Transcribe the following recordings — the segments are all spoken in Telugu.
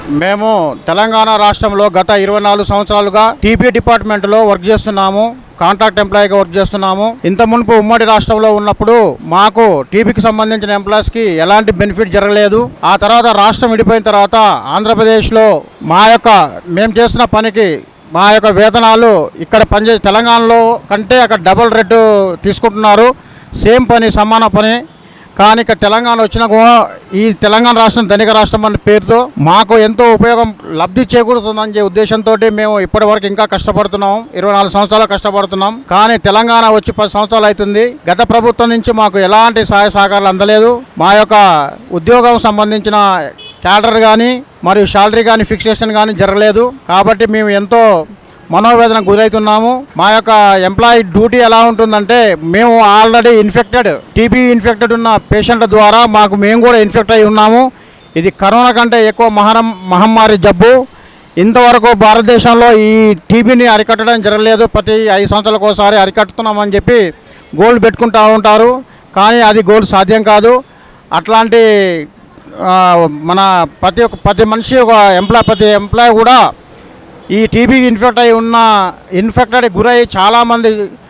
మేము తెలంగాణ రాష్ట్రంలో గత ఇరవై నాలుగు సంవత్సరాలుగా టీపీ డిపార్ట్మెంట్లో వర్క్ చేస్తున్నాము కాంట్రాక్ట్ ఎంప్లాయీగా వర్క్ చేస్తున్నాము ఇంత మునుపు ఉమ్మడి రాష్ట్రంలో ఉన్నప్పుడు మాకు టీపీకి సంబంధించిన ఎంప్లాయీస్కి ఎలాంటి బెనిఫిట్ జరగలేదు ఆ తర్వాత రాష్ట్రం విడిపోయిన తర్వాత ఆంధ్రప్రదేశ్లో మా యొక్క మేము చేస్తున్న పనికి మా యొక్క వేతనాలు ఇక్కడ పనిచే తెలంగాణలో కంటే అక్కడ డబుల్ రేటు తీసుకుంటున్నారు సేమ్ పని సమాన పని కానీ ఇక తెలంగాణ వచ్చిన కూడా ఈ తెలంగాణ రాష్ట్రం ధనిక రాష్ట్రం అనే పేరుతో మాకు ఎంతో ఉపయోగం లబ్ధి చేకూరుతుందని ఉద్దేశంతో మేము ఇప్పటి వరకు ఇంకా కష్టపడుతున్నాం ఇరవై నాలుగు సంవత్సరాలు కష్టపడుతున్నాం కానీ తెలంగాణ వచ్చి పది సంవత్సరాలు అవుతుంది గత ప్రభుత్వం నుంచి మాకు ఎలాంటి సహాయ సహకారాలు అందలేదు మా యొక్క ఉద్యోగం సంబంధించిన క్యాడర్ కానీ మరియు శాలరీ కానీ ఫిక్సేషన్ కానీ జరగలేదు కాబట్టి మేము ఎంతో మనోవేదన గురవుతున్నాము మా యొక్క ఎంప్లాయీ డ్యూటీ ఎలా ఉంటుందంటే మేము ఆల్రెడీ ఇన్ఫెక్టెడ్ టీబీ ఇన్ఫెక్టెడ్ ఉన్న పేషెంట్ల ద్వారా మాకు మేము కూడా ఇన్ఫెక్ట్ అయి ఉన్నాము ఇది కరోనా కంటే ఎక్కువ మహరం మహమ్మారి జబ్బు ఇంతవరకు భారతదేశంలో ఈ టీబీని అరికట్టడం జరగలేదు ప్రతి ఐదు సంవత్సరాలకు ఒకసారి అరికట్టుతున్నామని చెప్పి గోల్డ్ పెట్టుకుంటూ ఉంటారు కానీ అది గోల్డ్ సాధ్యం కాదు అట్లాంటి ఆ, మన ప్రతి ఒక్క ప్రతి మనిషి ఒక ఎంప్లాయ్ ప్రతి ఎంప్లాయ్ కూడా ఈ టీబీ ఇన్ఫెక్ట్ అయి ఉన్న ఇన్ఫెక్టెడ్ గురై చాలామంది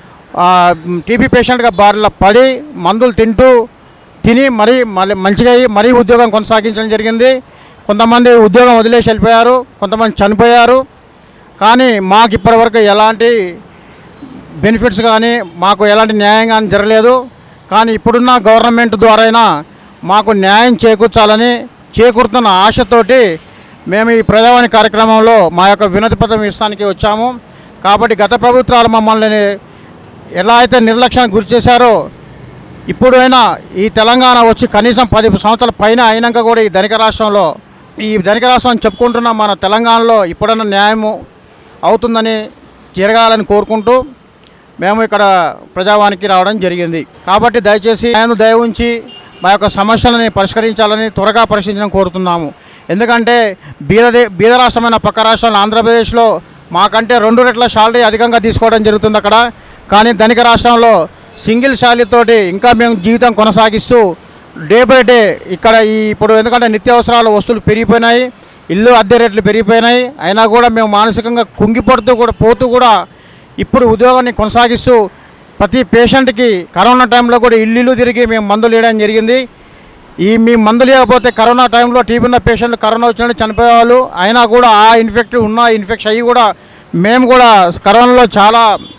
టీబీ పేషెంట్గా బారిలో పడి మందులు తింటూ తిని మరీ మళ్ళీ మంచిగా అయ్యి మరీ ఉద్యోగం కొనసాగించడం జరిగింది కొంతమంది ఉద్యోగం వదిలేసి వెళ్ళిపోయారు కొంతమంది చనిపోయారు కానీ మాకు ఇప్పటివరకు ఎలాంటి బెనిఫిట్స్ కానీ మాకు ఎలాంటి న్యాయం కానీ జరగలేదు కానీ ఇప్పుడున్న గవర్నమెంట్ ద్వారా మాకు న్యాయం చేకూర్చాలని చేకూరుతున్న ఆశతోటి మేము ఈ ప్రజావాణి కార్యక్రమంలో మా యొక్క వినతి పత్రం ఇస్తానికి వచ్చాము కాబట్టి గత ప్రభుత్వాలు మమ్మల్ని ఎలా అయితే నిర్లక్ష్యానికి గురి చేశారో ఇప్పుడైనా ఈ తెలంగాణ వచ్చి కనీసం పది సంవత్సరాల పైన అయినాక కూడా ఈ ధనిక రాష్ట్రంలో ఈ ధనిక రాష్ట్రం అని చెప్పుకుంటున్న మన తెలంగాణలో ఇప్పుడైనా న్యాయము అవుతుందని జరగాలని కోరుకుంటూ మేము ఇక్కడ ప్రజావానికి రావడం జరిగింది కాబట్టి దయచేసి ఆయన దయ ఉంచి మా యొక్క సమస్యలని పరిష్కరించాలని త్వరగా పరిశీలించడం కోరుతున్నాము ఎందుకంటే బీద బీద రాష్ట్రమైన పక్క రాష్ట్రంలో ఆంధ్రప్రదేశ్లో మాకంటే రెండు రెట్ల శాలరీ అధికంగా తీసుకోవడం జరుగుతుంది అక్కడ కానీ ధనిక రాష్ట్రంలో సింగిల్ శాలరీతోటి ఇంకా మేము జీవితం కొనసాగిస్తూ డే బై డే ఇక్కడ ఈ ఇప్పుడు ఎందుకంటే నిత్యావసరాల వస్తువులు పెరిగిపోయినాయి ఇల్లు అద్దె రేట్లు పెరిగిపోయినాయి అయినా కూడా మేము మానసికంగా కుంగిపడుతూ కూడా పోతూ కూడా ఇప్పుడు ఉద్యోగాన్ని కొనసాగిస్తూ ప్రతి పేషెంట్కి కరోనా టైంలో కూడా ఇల్లు ఇల్లు తిరిగి మేము మందులు వేయడం జరిగింది ఈ మీ మందులు ఇవ్వకపోతే కరోనా టైంలో టీబీ ఉన్న పేషెంట్లు కరోనా వచ్చినట్టు చనిపోయేవాళ్ళు అయినా కూడా ఆ ఇన్ఫెక్ట్ ఉన్న ఇన్ఫెక్షన్ అయ్యి కూడా మేము కూడా కరోనాలో చాలా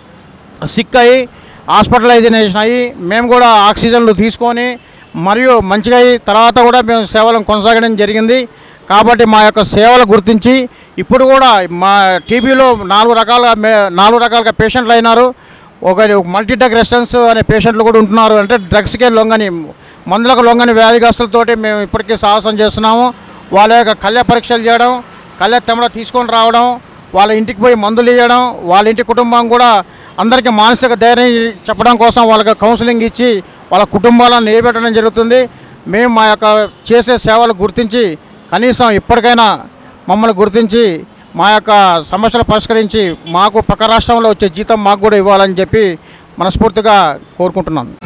సిక్ అయ్యి హాస్పిటలైజేషన్ అయ్యి మేము కూడా ఆక్సిజన్లు తీసుకొని మరియు మంచిగా అయ్యి తర్వాత కూడా మేము సేవలను కొనసాగడం జరిగింది కాబట్టి మా యొక్క సేవలు గుర్తించి ఇప్పుడు కూడా మా టీబీలో నాలుగు రకాల మే- నాలుగు రకాలుగా పేషెంట్లు అయినారు ఒక మల్టీ డ్రగ్ రెసిస్టెన్స్ అనే పేషెంట్లు కూడా ఉంటున్నారు అంటే డ్రగ్స్కే లొంగని మందులకు లొంగని వ్యాధిగ్రస్తులతోటి మేము ఇప్పటికీ సాహసం చేస్తున్నాము వాళ్ళ యొక్క కళ్య పరీక్షలు చేయడం కళ్య తెమ్మడ తీసుకొని రావడం వాళ్ళ ఇంటికి పోయి మందులు ఇవ్వడం వాళ్ళ ఇంటి కుటుంబం కూడా అందరికీ మానసిక ధైర్యం చెప్పడం కోసం వాళ్ళకి కౌన్సిలింగ్ ఇచ్చి వాళ్ళ కుటుంబాలను నిలబెట్టడం జరుగుతుంది మేము మా యొక్క చేసే సేవలు గుర్తించి కనీసం ఇప్పటికైనా మమ్మల్ని గుర్తించి మా యొక్క సమస్యలు పరిష్కరించి మాకు పక్క రాష్ట్రంలో వచ్చే జీతం మాకు కూడా ఇవ్వాలని చెప్పి మనస్ఫూర్తిగా కోరుకుంటున్నాను